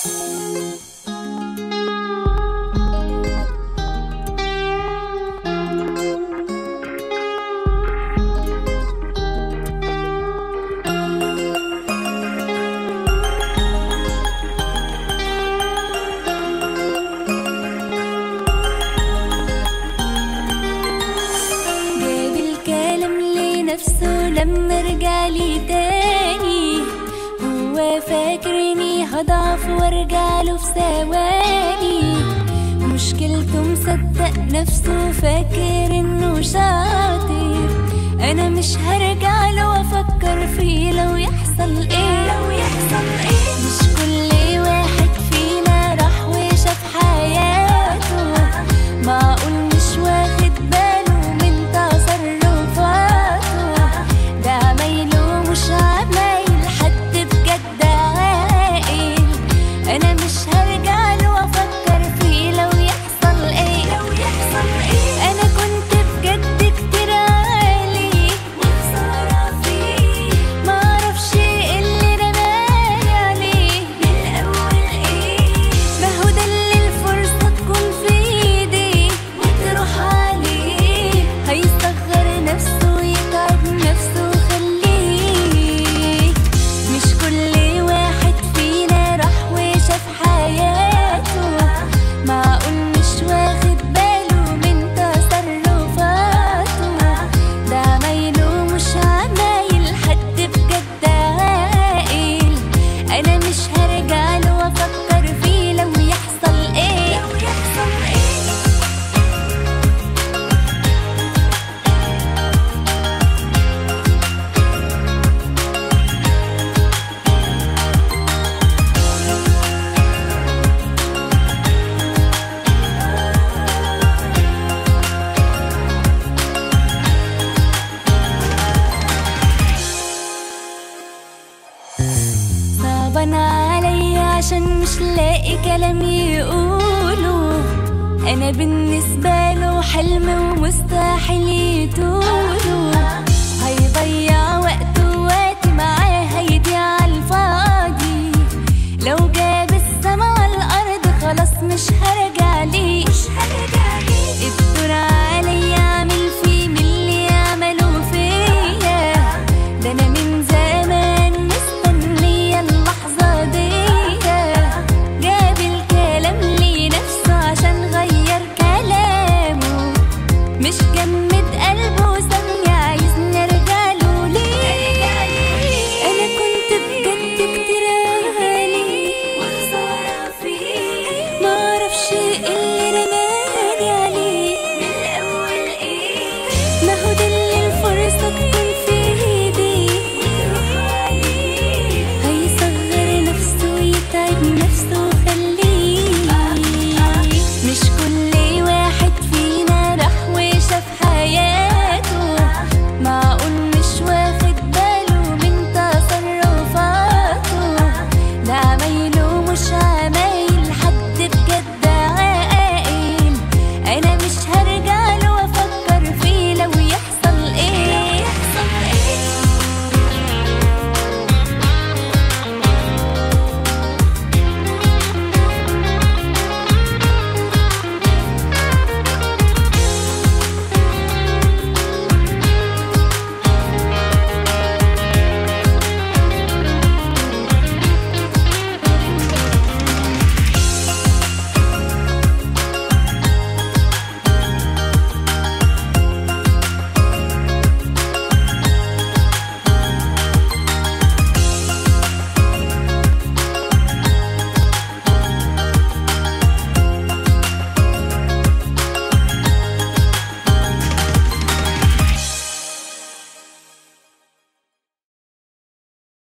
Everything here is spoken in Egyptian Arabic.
جاب الكلام لنفسه لما رجعلي تاني هو فاكرني هضعف وارجعله في ثواني مشكلته مصدق نفسه فاكر انه شاطر انا مش هرجع له وافكر فيه لو يحصل ايه لو يحصل ايه مش كل واحد فينا راح وشاف حياته معقول مش واخد باله من تصرفاته ده عمايله مش عمايل حد بجد عاقل انا مش هرجع له وافكر فيه لو يحصل ايه لو يحصل ايه انا كنت بجد كتير عالي وخسارة فيه معرفش ايه اللي رماني عليه من الاول ايه ما هو ده اللي الفرصة تكون في ايدي وتروح عليه هيصغر نفسه ويتعب نفسه خليه مش كل واحد فينا راح وشاف حياته معقول مش واخد باله من تصرفاته ده عمايله مش عمايل حد بجد عاقل انا مش هرجع له وافكر فيه لو يحصل ايه لو يحصل ايه صعبان عليا عشان مش لاقي كلام يقوله انا بالنسبة له حلم ومستحيل يطوله هيضيع وقته ووقتي معاه هيضيع على الفاضي لو جاب السما على الارض خلاص مش هرجع ليه مش هرجع ليه الدور عليا اعمل فيه من اللي عملوا فيا ده انا من زمان مستنية اللحظة دي جاب الكلام لنفسه عشان غير كلامه مش جمد قلبه ثانية عايز نرجع له ليه أنا كنت بجد كتير غالي وخسارة فيه معرفش ايه اللي رماني عليه من الأول ايه ما هو ده اللي الفرصة تكون في ايدي وتروح عليه هيصغر نفسه ويتعب نفسه خليه مش كل واحد فينا راح وشاف حياته معقول مش واخد باله من تصرفاته ده عمايله مش عارف